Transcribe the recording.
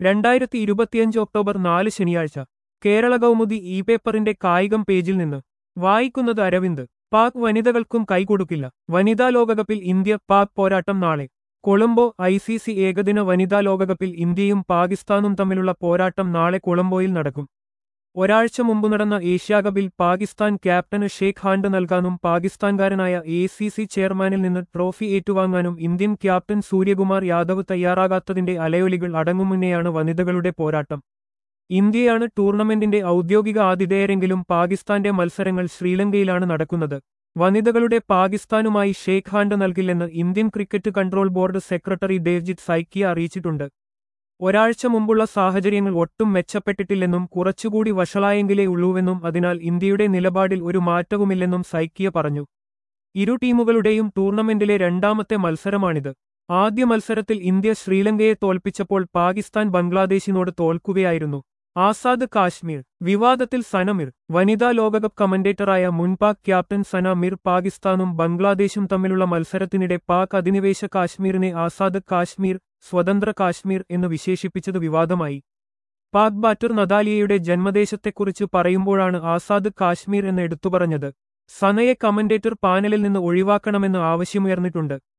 രണ്ടായിരത്തി ഇരുപത്തിയഞ്ച് ഒക്ടോബർ നാല് ശനിയാഴ്ച കേരള കൗമുദി ഇ പേപ്പറിന്റെ കായികം പേജിൽ നിന്ന് വായിക്കുന്നത് അരവിന്ദ് പാക് വനിതകൾക്കും കൈകൊടുക്കില്ല വനിതാ ലോകകപ്പിൽ ഇന്ത്യ പാക് പോരാട്ടം നാളെ കൊളംബോ ഐ സി സി ഏകദിന വനിതാ ലോകകപ്പിൽ ഇന്ത്യയും പാകിസ്ഥാനും തമ്മിലുള്ള പോരാട്ടം നാളെ കൊളംബോയിൽ നടക്കും ഒരാഴ്ച മുമ്പ് നടന്ന ഏഷ്യാകപ്പിൽ പാകിസ്ഥാൻ ക്യാപ്റ്റന് ഷേഖ് ഹാൻഡ് നൽകാനും പാകിസ്ഥാൻകാരനായ എ സി സി ചെയർമാനിൽ നിന്ന് ട്രോഫി ഏറ്റുവാങ്ങാനും ഇന്ത്യൻ ക്യാപ്റ്റൻ സൂര്യകുമാർ യാദവ് തയ്യാറാകാത്തതിന്റെ അലയൊലികൾ അടങ്ങും മുന്നെയാണ് വനിതകളുടെ പോരാട്ടം ഇന്ത്യയാണ് ടൂർണമെന്റിന്റെ ഔദ്യോഗിക ആതിഥേയരെങ്കിലും പാകിസ്ഥാന്റെ മത്സരങ്ങൾ ശ്രീലങ്കയിലാണ് നടക്കുന്നത് വനിതകളുടെ പാകിസ്ഥാനുമായി ഷേഖ് ഹാൻഡ് നൽകില്ലെന്ന് Indian cricket control board secretary Devajit Saikia അറിയിച്ചിട്ടുണ്ട് ഒരാഴ്ച മുമ്പുള്ള സാഹചര്യങ്ങൾ ഒട്ടും മെച്ചപ്പെട്ടിട്ടില്ലെന്നും കുറച്ചുകൂടി വഷളായെങ്കിലേ ഉള്ളൂവെന്നും അതിനാൽ ഇന്ത്യയുടെ നിലപാടിൽ ഒരു മാറ്റവുമില്ലെന്നും സൈക്കിയ പറഞ്ഞു ഇരു ടീമുകളുടെയും ടൂർണമെന്റിലെ രണ്ടാമത്തെ മത്സരമാണിത് ആദ്യ മത്സരത്തിൽ ഇന്ത്യ ശ്രീലങ്കയെ തോൽപ്പിച്ചപ്പോൾ പാകിസ്ഥാൻ ബംഗ്ലാദേശിനോട് തോൽക്കുകയായിരുന്നു ആസാദ് കാശ്മീർ വിവാദത്തിൽ സനമിർ വനിതാ ലോകകപ്പ് കമന്റേറ്ററായ മുൻ പാക് ക്യാപ്റ്റൻ സന മിർ പാകിസ്ഥാനും ബംഗ്ലാദേശും തമ്മിലുള്ള മത്സരത്തിനിടെ പാക് അധിനിവേശ കാശ്മീരിനെ ആസാദ് കാശ്മീർ സ്വതന്ത്ര കാശ്മീർ എന്ന് വിശേഷിപ്പിച്ചത് വിവാദമായി പാക് ബാറ്റർ നദാലിയയുടെ ജന്മദേശത്തെക്കുറിച്ച് പറയുമ്പോഴാണ് ആസാദ് കാശ്മീർ എന്ന് എടുത്തുപറഞ്ഞത് സനയെ കമന്റേറ്റർ പാനലിൽ നിന്ന് ഒഴിവാക്കണമെന്ന് ആവശ്യമുയർന്നിട്ടുണ്ട്